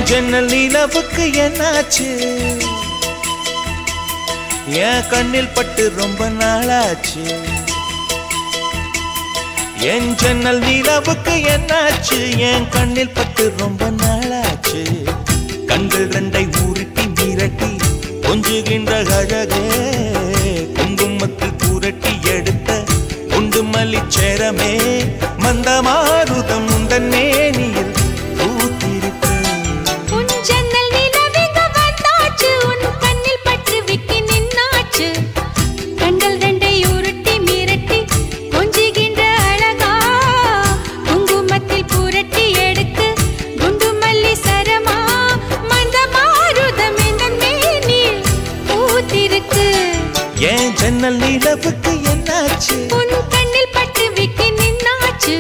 ஜன்னல் நிலவுக்கு என்னாச்சு என் கண்ணில் பட்டு ரொம்ப நாளாச்சு என் ஜன்னல் நிலவுக்கு என்னாச்சு என் கண்ணில் பட்டு ரொம்ப நாளாச்சு கண்கள் ரெண்டை உருட்டி மிரட்டி கொஞ்சுகின்ற அழகே குங்குமத்தில் புரட்டி எடுத்த குண்டு மல்லிச்சேரமே மந்தமாருதம் உந்தன் மேனியில் பூத்திருப்பேன் உன் ஜன்னல் நிலவிங்க வந்தாச்சு உன் கண்ணில் பட்டு விக்கி நின்னாச்சு கண்கள் ரெண்டை உருட்டி மிரட்டி கொஞ்சுகின்ற அழகா குங்குமத்தில் புரட்டி எடுத்து குண்டு மல்லி சரமா மந்த மாருதம் இந்த மேனில் பூத்திருக்கு என் ஜன்னல் நிலவுக்கு என்னாச்சு உன் கண்ணில் பட்டு விக்கி நின்னாச்சு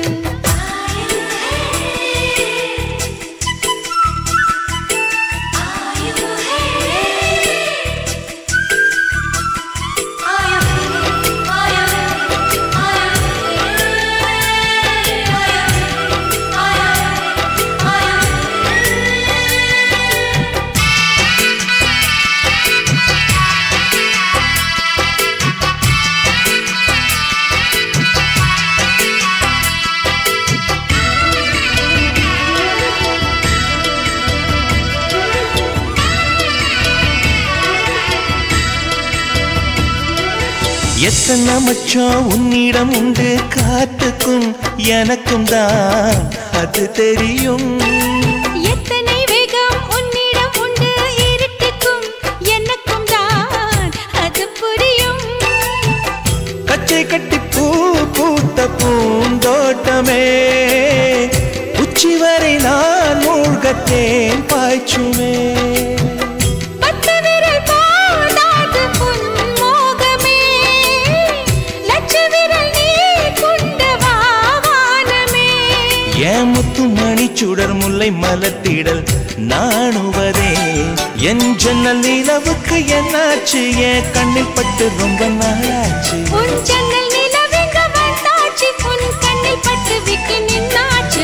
எத்தனை மச்சம் உன்னிடம் உண்டு காத்துக்கும் எனக்கும் தான் அது தெரியும் எத்தனை வேகம் உன்னிடம் உண்டு இருட்டுக்கும் எனக்கும் தான் அது புரியும் கச்சை கட்டி பூ பூத்த பூந்தோட்டமே உச்சி வரை நான் மூழ்கத்தேன் பாய்ச்சுமே பத்து விரல் போடாது உன் மோகமே லட்ச விரல் நீ கொண்ட வாவானமே என் முத்து மணி சுடர் முல்லை மலத்திடல் நாணுவதே என் ஜன்னல் நிலவுக்கு என்னாச்சு என் கண்ணில் பட்டு ரொம்ப நாளாச்சு உன் ஜன்னல் நிலவெங்க வந்தாச்சு உன் கண்ணில் பட்டு விக்கி நின்னாச்சு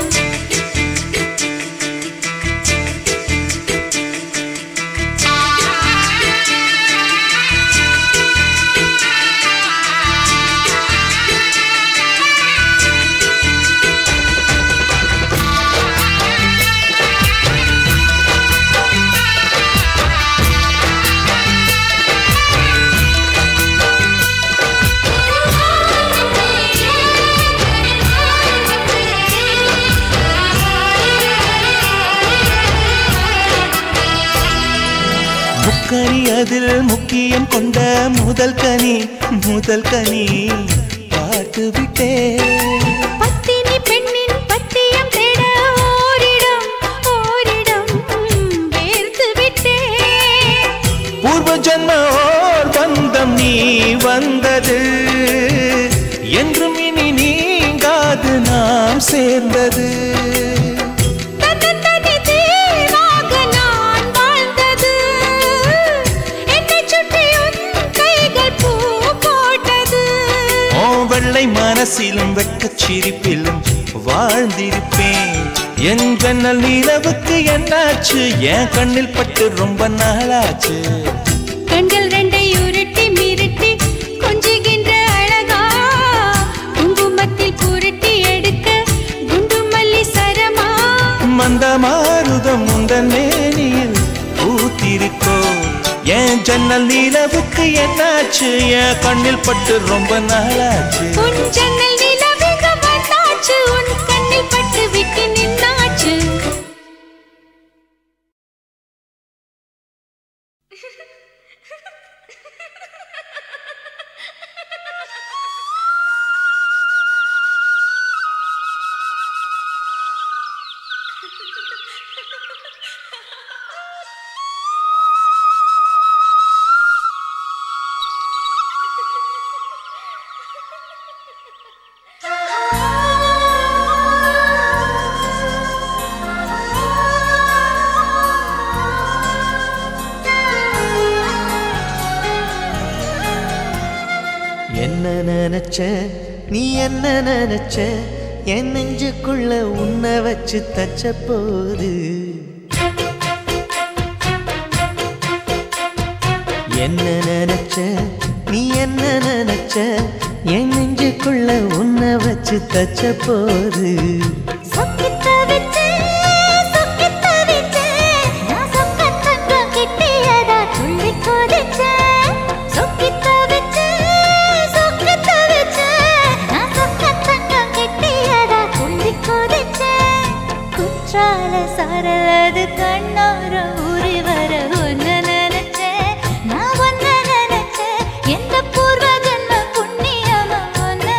முக்கனி அதில் முக்கியம் கொண்ட முதல் கனி முதல் கனி பார்த்து விட்டேன் பத்தினி பெண்ணின் பத்தியம் தேட ஓரிடம் ஓரிடம் வேர்த்து விட்டேன் பூர்வ ஜன்ம ஓர் பந்தம் நீ வந்தது என்றும் இனி நீங்காது நாம் சேர்ந்தது தன்னந்தனி தீவாக நான் வாழ்ந்தது என்னைச் சுற்றி உன் கைகள் பூ போட்டது ஓ வெள்ளை மனசிலும் வெட்கச் சிரிப்பிலும் வாழ்ந்திருப்பேன் என் ஜன்னல் நிலவுக்கு என்னாச்சு என் கண்ணில் பட்டு ரொம்ப நாளாச்சு கண்கள் ரெண்டை உருட்டி மிரட்டி கொஞ்சுகின்ற அழகா குங்குமத்தில் புரட்டி எடுக்க குண்டு மல்லி சரமா மந்த மாருதம் உந்தன் மேனியில் பூத்திருக்கோ என் ஜன்னல் நிலவுக்கு என்னாச்சு என் கண்ணில் பட்டு ரொம்ப நாளாச்சு உன் ஜன்னல் நிலவுங்க வந்தாச்சு உன் கண்ணில் பட்டு விட்டு நின்னாச்சு என்ன நினைச்ச நீ என்ன நினைச்ச என் நெஞ்சுக்குள்ள உன்னை வச்சு தச்ச போது என்ன நினைச்ச நீ என்ன நினைச்ச என் நெஞ்சுக்குள்ள உன்னை வச்சு தச்ச போது சொக்கித்த வச்சு, சொக்கித்த வச்சு, நான் சொக்கத் தங்கம் கிட்டியதா துள்ளி குதிச்சேன். சொக்கித்த வச்சு, சொக்கித்த வச்சு, நான் சொக்கத் தங்கம் கிட்டியதா துள்ளி குதிச்சேன். குற்றால சாரலது கண்ணோர ஊறி வர ஒன்னு நினைச்சேன் நான் ஒன்னு நினைச்சேன் எந்த பூர்வ ஜன்ம புண்ணியமா ஒன்னு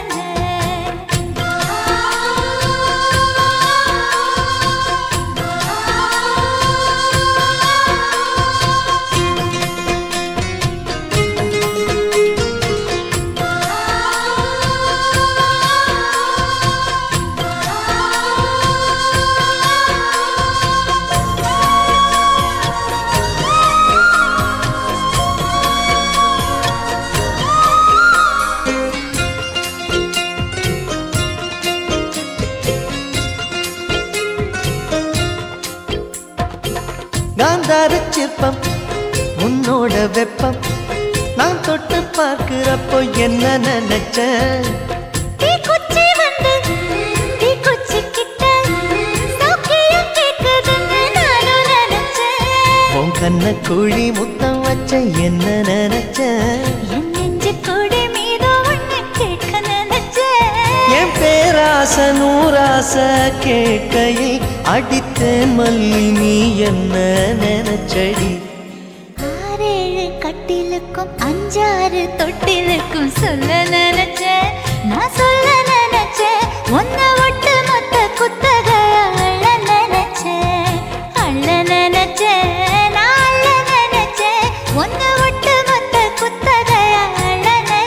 காந்தார சிற்பம் உன்னோட வெப்பம் நான் தொட்டு பார்க்கிறப்போ என்ன நினைச்ச தீக்குச்சி வந்து தீக்குச்சி கிட்ட சௌக்கியம் கேக்குதுன்னு நானும் நினைச்சேன் உன் கண்ண குழி முத்தம் வச்ச என்ன நினைச்ச என் நெஞ்சு கொடி மீது ஒண்ணு கேட்க நினைச்சேன் என் பேராச நூராச கேட்கையில் அடித்தேன் மல்லி நீ என்ன நினைச்சடி ஆறேழு கட்டிலுக்கும் அஞ்சாறு தொட்டிலுக்கும் சொல்ல நினைச்சேன் நான் சொல்ல நினைச்சேன் ஒன்ன ஒட்டு மொத்த குத்தக அள்ள நினைச்சேன் அள்ள நினைச்சேன் நான் அள்ள நினைச்சேன் ஒன்ன ஒட்டு மொத்த குத்தக அள்ள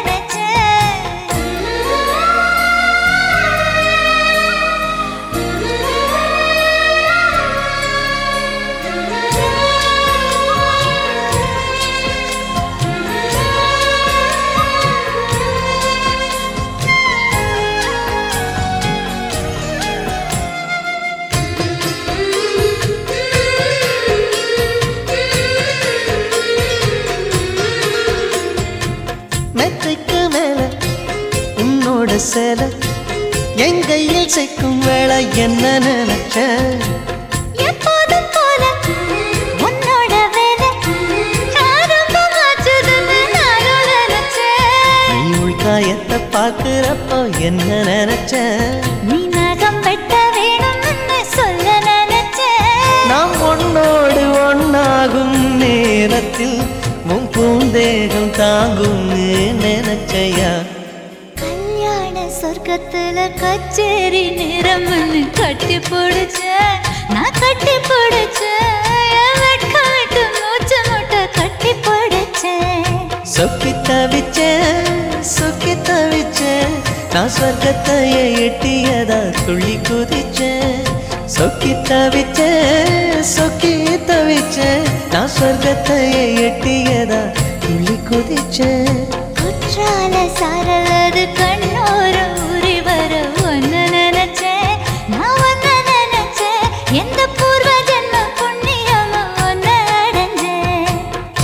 மெத்தைக்கு மேல உன்னோட சேலை என் கையில் சேர்க்கும் வேலை என்ன நினைச்ச எப்போதும் போல உன்னோட வேலை ஆரம்பமாச்சுதுன்னு நானும் நினைச்சேன் நீ உள்காயத்தை பார்க்கிறப்போ என்ன நினைச்ச நீ நகம் வெட்ட வேணும்னு சொல்ல நினைச்சேன் நாம் ஒன்னோடு ஒன்னாகும் நேரத்தில் உன் பூந்தேகம் தாங்கும்னு நினைச்சையா கல்யாண சொர்க்கத்துல கச்சேரி நேரம்னு கட்டி பிடிச்ச நான் கட்டி பிடிச்சேன் என் வெட்கம் விட்டு மூச்சு முட்டை கட்டி பிடிச்சேன் சொக்கி தவிச்சேன் சொக்கி தவிச்சேன் நான் சொர்க்கத்தையே எட்டியதா துள்ளி குதிச்சேன் சொக்கி தவிச்சேன் சொக்கி தவிச்சேன் நான் சொர்க்கத்தையே எட்டியதா துள்ளி குதிச்சேன் குற்றால சாரலது கண்ணோர ஊறி வர ஒன்னு நினைச்சேன் நான் ஒன்னு நினைச்சேன் எந்த பூர்வ ஜென்ம புண்ணியமா ஒன்னு அடைஞ்சேன்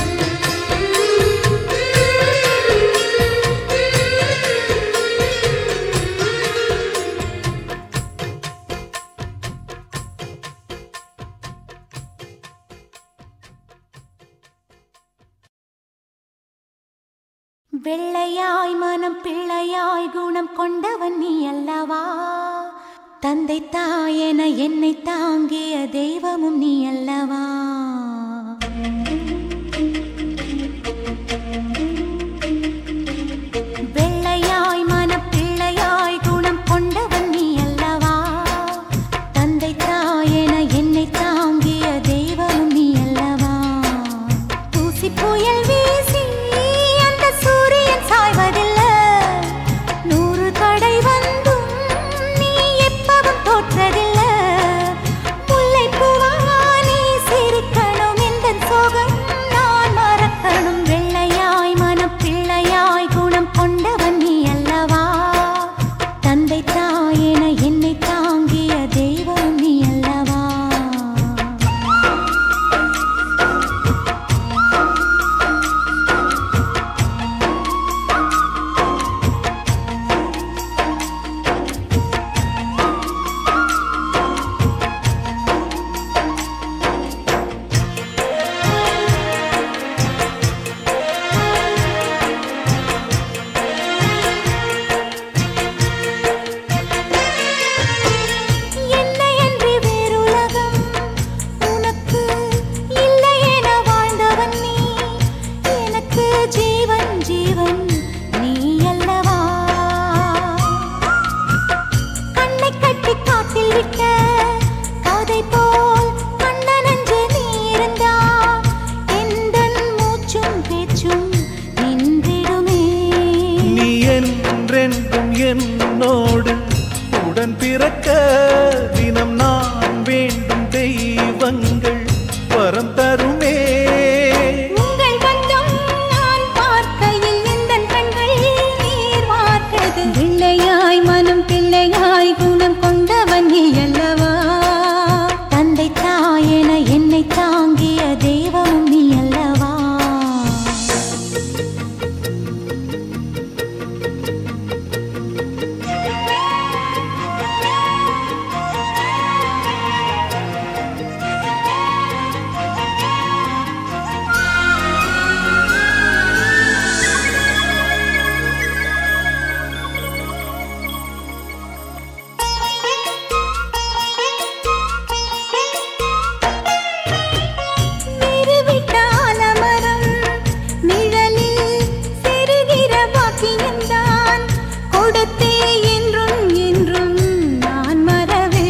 வெள்ளையாய் மனம் பிள்ளையாய் குணம் கொண்டவன் நீ அல்லவா தந்தை தாயென என்னை தாங்கிய தெய்வமும் நீ அல்லவா வெள்ளையாய் மனம் பிள்ளையாய் குணம் கொண்டவன் நீ அல்லவா தந்தை தாயென என்னை தாங்கிய தெய்வமும் நீ அல்லவா தூசி புயல் வீசி அந்த சூரியன் சாய்வதில்லை நூறு தடை வந்தும் நீ எப்பவும் தோற்றதில்லை முல்லை பூவா நீ சிரிக்கணும் எந்த சோகம் என்னோடு உடன் பிறக்க தினம் நான் வேண்டும் தெய்வங்கள் வரம் தருமே உங்கள் பந்தம் நான் பார்க்கையில் எந்தன் கண்கள் நீர் வார்த்தது பிள்ளையாய் மனம் பிள்ளையாய் குணம் கொண்டவன் நீ அல்லவா தந்தை தாயென என்னை தாங்கிய தெய்வம் நீ அல்லவா நிறுவிட்டால் அமரம் நிழலில் செருகிற பாக்கியம்தான் கொடுத்தே என்றும் என்றும் நான் மறவே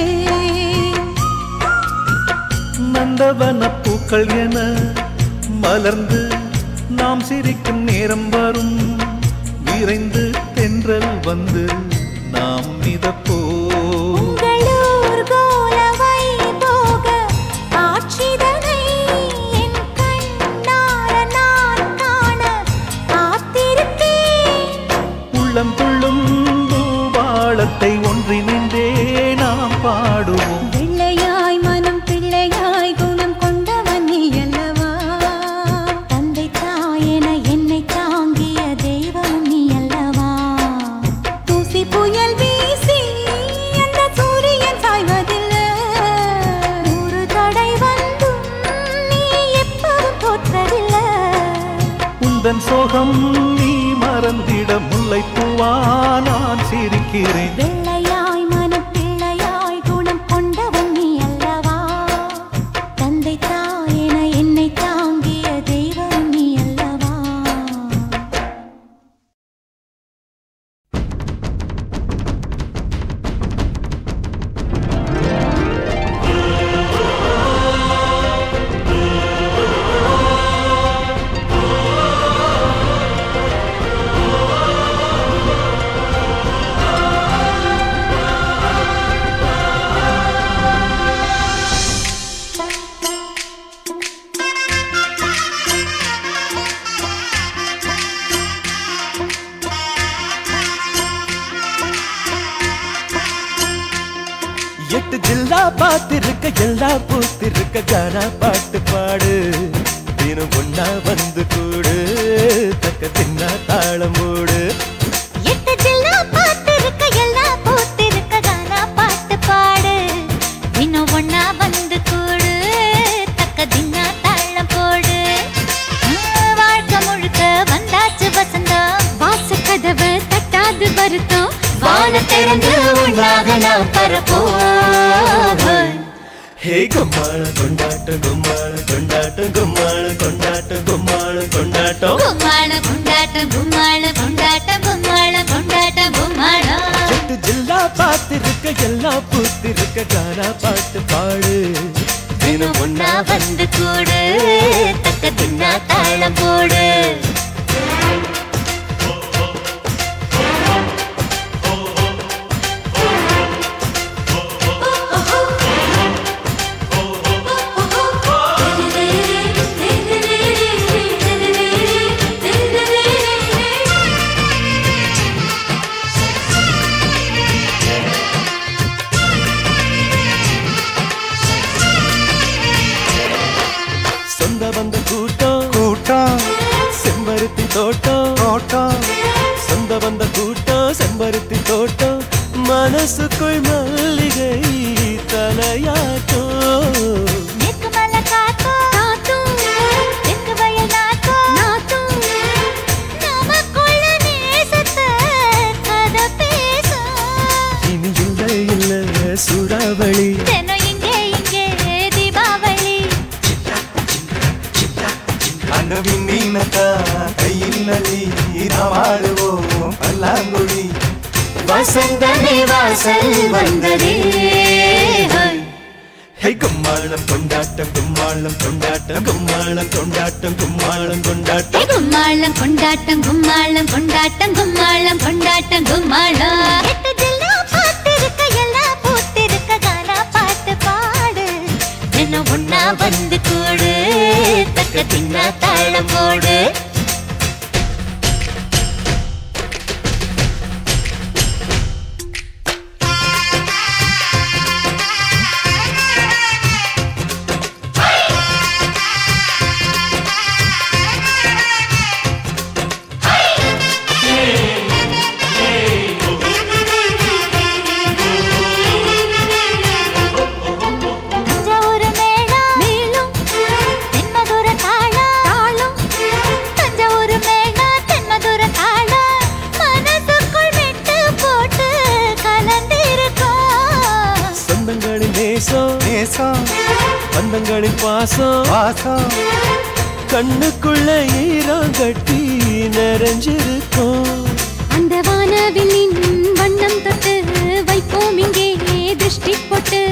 நந்தவன பூக்கள் என மலர்ந்து நாம் சிரிக்கும் நேரம் வரும் விரைந்து தென்றல் வந்து நாம் மிதப்போ உங்களூர் கோலவை போக காட்சிதனை என் கண்ணார நான் காண காத்திருக்கேன் உள்ளம் துள்ளும் பூபாளத்தை ஒன்றினின்றே நாம் பாடுவோம் பிள்ளையாய் மனம் பிள்ளையாய் குணம் கொண்டவன் நீ அல்லவா தந்தை தாயென என்னை தாங்கிய தெய்வம் நீ அல்லவா தூசி புயல் வீசி அந்த சூரியன் சாய்வதில்லை நூறு தடை வந்தும் நீ எப்போதும் தோற்றதில்லை உந்தன் சோகம் நீ மறந்திட முல்லைப்பூவா நான் சிரிக்கிறேன் வெள்ளையாய் மனப்பிள்ளையாய் குணம் கொண்டவன் நீ அல்லவா தந்தை தாயென என்னை தாங்கிய தெய்வம் நீ அல்லவா எட்டு ஜில்லா பார்த்திருக்க எல்லா பூத்திருக்க கானா பாட்டு பாடு தினம் ஒன்னா வந்து கூடு தக்க தின்னா தாளம் போடு எட்டு ஜில்லா பார்த்திருக்க எல்லா பூத்திருக்க கானா பாட்டு பாடு இன்னும் ஒன்னா வந்து கூடு தக்க தின்னா தாளம் போடு ஆ, வாழ்க்கை முழுக்க வந்தாச்சு வசந்தம் வாச கதவு தட்டாது வருத்தம் வான திறந்து உண்டாக நாம் பரப்போம் ஹே கும்மாள கொண்டாட்டம் கும்மாள கொண்டாட்டம் கும்மாள கொண்டாட்டம் கும்மாள கொண்டாட்டம் கும்மாள கொண்டாட்டம் கும்மாள கொண்டாட்டம் கும்மாள கொண்டாட்டம் கும்மாளம் எட்டு ஜில்லா பார்த்திருக்க எல்லா பூத்திருக்க கானா பாட்டு பாடு தினம் ஒன்னா ஒன்னா வந்து கூடு தக்க தின்னா தாளம் போடு சொந்த வந்த கூட்டம் கூட்டம் செம்பருத்தி தோட்டம் தோட்டம் சொந்த வந்த கூட்டம் செம்பருத்தி தோட்டம் மனசுக்குள் மல்லிகை தலையாட்டம் மேற்கு மலை காத்தும் காத்தும் தெற்கு வயல் நாத்தும் நாத்தும் நமக்குள்ள நேசத்தை கதை பேசும் இனி இல்லை இல்லை சூறாவளி தினம் இங்கே இங்கே தீபாவளி அண்டவின் மீனக்கா கையில் நதி நாடுவோம் பல்லாங்குழி வசந்தமே வாசல் வந்ததே ஹே ஹை கும்மாளம் கொண்டாட்டம் கும்மாளம் கொண்டாட்டம் கும்மாளம் கொண்டாட்டம் கும்மாளம் கொண்டாட்டம் கும்மாளம் கொண்டாட்டம் கும்மாளம் கொண்டாட்டம் கும்மாளம் கொண்டாட்டம் கும்மாளம் எட்டு ஜில்லா பார்த்திருக்க எல்லாம் பூத்திருக்க கானா பாட்டு பாடு என்ன ஒன்னா வந்து கூடு தக்க தின்னா தாளம் போடு தஞ்சாவூர் மேளம் மேலும் தென்மதுர தாளம் தாளம் தஞ்சாவூர் மேளம் தென்மதுர தாளம் மனசுக்குள் விட்டு போட்டு கலந்திருக்கோம் சொந்தங்களின் நேசம் நேசம் பந்தங்களின் பாசம் வாசம் கண்ணுக்குள்ள ஈரம் கட்டி நிறைஞ்சிருக்கும் அந்த வானவில்லின் வண்ணம் தொட்டு வைப்போம் இங்கே திருஷ்டி போட்டு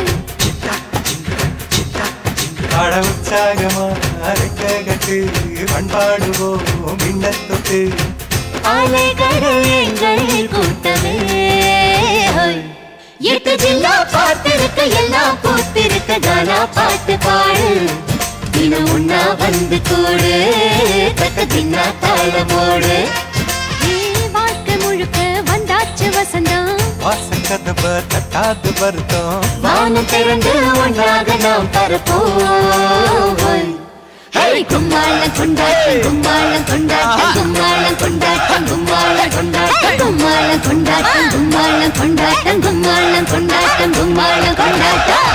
பட உற்சாகமா அரைக்க கட்டு பண்பாடுவோம் மின்னத்தொட்டு அலைகடல் எங்கள் கூட்டமே ஹோய். எட்டு ஜில்லா பார்த்திருக்க எல்லாம் பூத்திருக்க கானா பாட்டு பாடு தினம் உண்ணா வந்து கூடு தக்க தின்னா தாளமோடு ஏ, வாழ்க்கை முழுக்க வந்தாச்சு வசந்தம் வாசக்கதவ தட்டாது வருத்தம் வானம் திறந்து ஒன்றாக நாம் பரப்போம் ஹே கும்மாளம் கொண்டாட்டம் கும்மாளம் கொண்டாட்டம் கும்மாளம் கொண்டாட்டம் கும்மாளம் கொண்டாட்டம் கும்மாளம் கொண்டாட்டம் கும்மாளம் கொண்டாட்டம் கும்மாளம் கொண்டாட்டம் கும்மாளம் கொண்டாட்டம்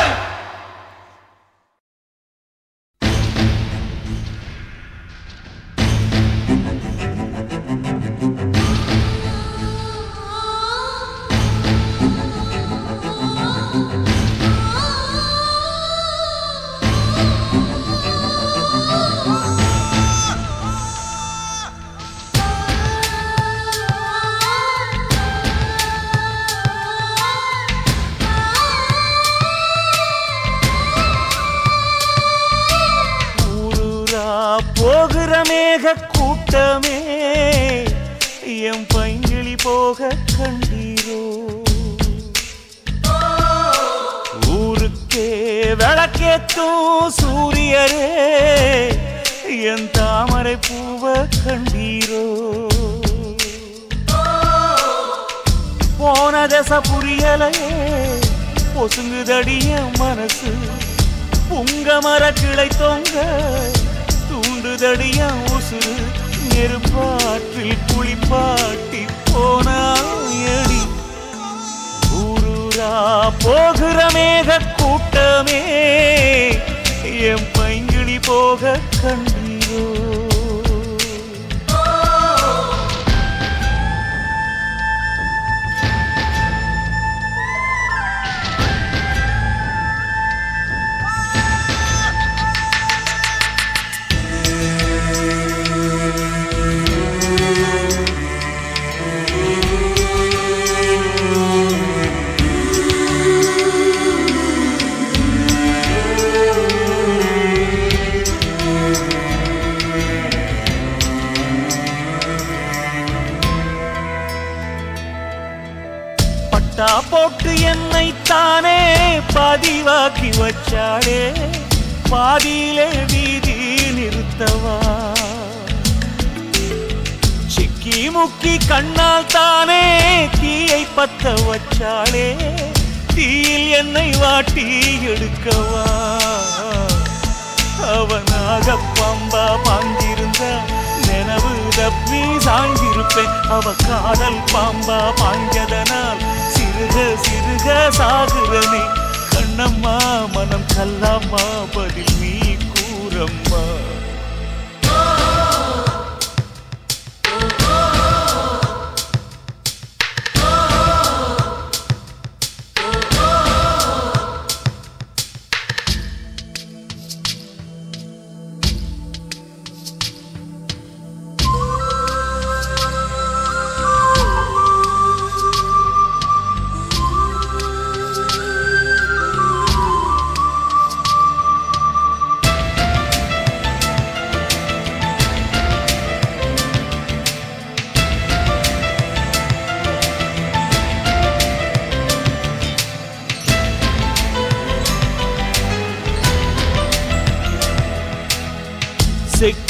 ஊரூரா போகிற மேக கூட்டமே எம் பைங்கிளி போக கண்டீரோ ஊருக்கே விளக்கேத்தும் சூரியரே என் தாமரை பூவ கண்டீரோ போன தச புரியலையே பொசுங்குதடிய மனசு உங்க மர கிளை தொங்க தூண்டுதடிய உசுறு நெருப்பாற்றில் குளிப்பாட்டி போனாயடி ஊரூரா போகிற மேக கூட்டமே என் பைங்கிளி போக கண்டீரோ பட்டா போட்டு என்னை தானே பதிவாக்கி வச்சாளே பாதியிலே வீதி நிறுத்தவா சிக்கி முக்கி கண்ணால் தானே தீயை பத்த வச்சாளே தீயில் என்னை வாட்டி எடுக்கவா அவனாக பம்பா பாஞ்சிருந்த நினைவு தப்பி சாய்ந்திருப்பேன் அவ காதல் பாம்பா பாஞ்சதனால் சிறுக சிறுக சாகுறனே கண்ணம்மா மனம் கல்லாமா பதில் நீ கூறம்மா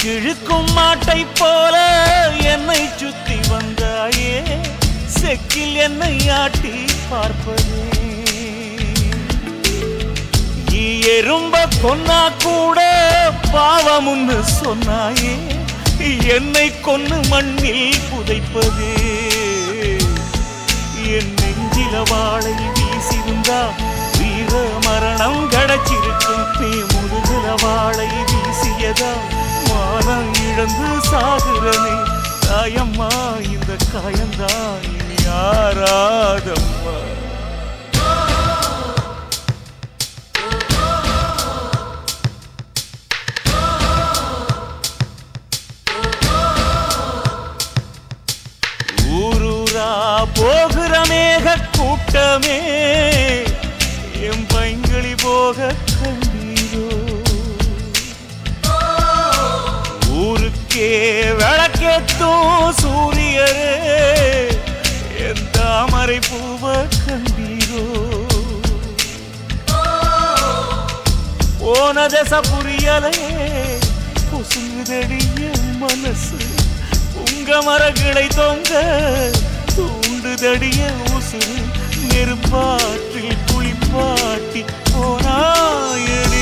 இழுக்கும் மாட்டை போல என்னை சுத்தி வந்தாயே செக்கில் என்னை ஆட்டி பார்ப்பதே நீ எறும்ப கொன்னா கூட பாவம்னு சொன்னாயே என்னை கொன்னு மண்ணில் புதைப்பதே என் நெஞ்சில வாழை வீசிருந்தா வீர மரணம் கிடைச்சிருக்கும் நீ முதுகுல வாழை வீசியதா மானம் இழந்து சாகுறனே தாயம்மா இந்த காயந்தான் இனி யாராதம்மா ஊரூரா போகிற மேக கூட்டமே என் பைங்களி போக கண்டீரோ ஊருக்கே விளக்கேத்தும் சூரியரே என் தாமரை பூவ கண்டீரோ போன தசை புரியலே பொசுங்குதடிய மனசு உங்க மரங்களை தொங்க தூண்டுதடிய உசுறு நெருப்பாற்றில் குளிப்பாட்டி போனாயடி